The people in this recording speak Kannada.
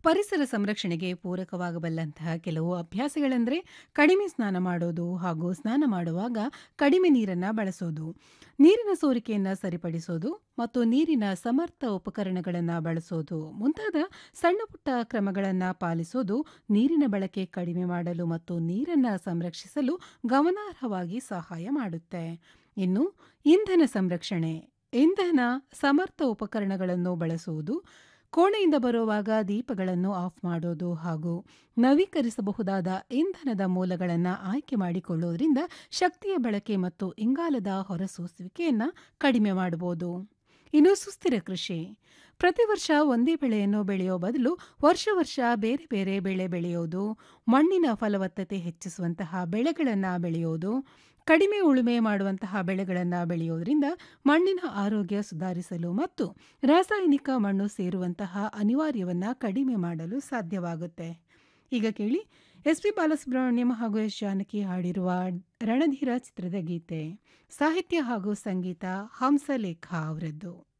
ಪರಿಸರ ಸಂರಕ್ಷಣೆಗೆ ಪೂರಕವಾಗಬಲ್ಲಂತಹ ಕೆಲವು ಅಭ್ಯಾಸಗಳೆಂದರೆ ಕಡಿಮೆ ಸ್ನಾನ ಮಾಡೋದು ಹಾಗೂ ಸ್ನಾನ ಮಾಡುವಾಗ ಕಡಿಮೆ ನೀರನ್ನು ಬಳಸೋದು ನೀರಿನ ಸೋರಿಕೆಯನ್ನು ಸರಿಪಡಿಸೋದು ಮತ್ತು ನೀರಿನ ಸಮರ್ಥ ಉಪಕರಣಗಳನ್ನು ಬಳಸೋದು ಮುಂತಾದ ಸಣ್ಣ ಪುಟ್ಟ ಕ್ರಮಗಳನ್ನು ಪಾಲಿಸೋದು ನೀರಿನ ಬಳಕೆ ಕಡಿಮೆ ಮಾಡಲು ಮತ್ತು ನೀರನ್ನು ಸಂರಕ್ಷಿಸಲು ಗಮನಾರ್ಹವಾಗಿ ಸಹಾಯ ಮಾಡುತ್ತೆ ಇನ್ನು ಇಂಧನ ಸಂರಕ್ಷಣೆ ಇಂಧನ ಸಮರ್ಥ ಉಪಕರಣಗಳನ್ನು ಬಳಸುವುದು ಕೋಣೆಯಿಂದ ಬರುವಾಗ ದೀಪಗಳನ್ನು ಆಫ್ ಮಾಡೋದು ಹಾಗೂ ನವೀಕರಿಸಬಹುದಾದ ಇಂಧನದ ಮೂಲಗಳನ್ನು ಆಯ್ಕೆ ಮಾಡಿಕೊಳ್ಳುವುದರಿಂದ ಶಕ್ತಿಯ ಬಳಕೆ ಮತ್ತು ಇಂಗಾಲದ ಹೊರಸೂಸುವಿಕೆಯನ್ನು ಕಡಿಮೆ ಮಾಡಬಹುದು ಇನ್ನು ಸುಸ್ಥಿರ ಕೃಷಿ ಪ್ರತಿ ವರ್ಷ ಒಂದೇ ಬೆಳೆಯನ್ನು ಬೆಳೆಯೋ ಬದಲು ವರ್ಷ ವರ್ಷ ಬೇರೆ ಬೇರೆ ಬೆಳೆ ಬೆಳೆಯೋದು ಮಣ್ಣಿನ ಫಲವತ್ತತೆ ಹೆಚ್ಚಿಸುವಂತಹ ಬೆಳೆಗಳನ್ನು ಬೆಳೆಯೋದು ಕಡಿಮೆ ಉಳುಮೆ ಮಾಡುವಂತಹ ಬೆಳೆಗಳನ್ನು ಬೆಳೆಯೋದ್ರಿಂದ ಮಣ್ಣಿನ ಆರೋಗ್ಯ ಸುಧಾರಿಸಲು ಮತ್ತು ರಾಸಾಯನಿಕ ಮಣ್ಣು ಸೇರುವಂತಹ ಅನಿವಾರ್ಯವನ್ನು ಕಡಿಮೆ ಮಾಡಲು ಸಾಧ್ಯವಾಗುತ್ತೆ ಈಗ ಕೇಳಿ ಎಸ್ ಪಿ ಬಾಲಸುಬ್ರಹ್ಮಣ್ಯಂ ಹಾಗೂ ಎಸ್ ಜಾನಕಿ ಹಾಡಿರುವ ರಣಧೀರ ಚಿತ್ರದ ಗೀತೆ ಸಾಹಿತ್ಯ ಹಾಗೂ ಸಂಗೀತ ಹಂಸಲೇಖ ಅವರದ್ದು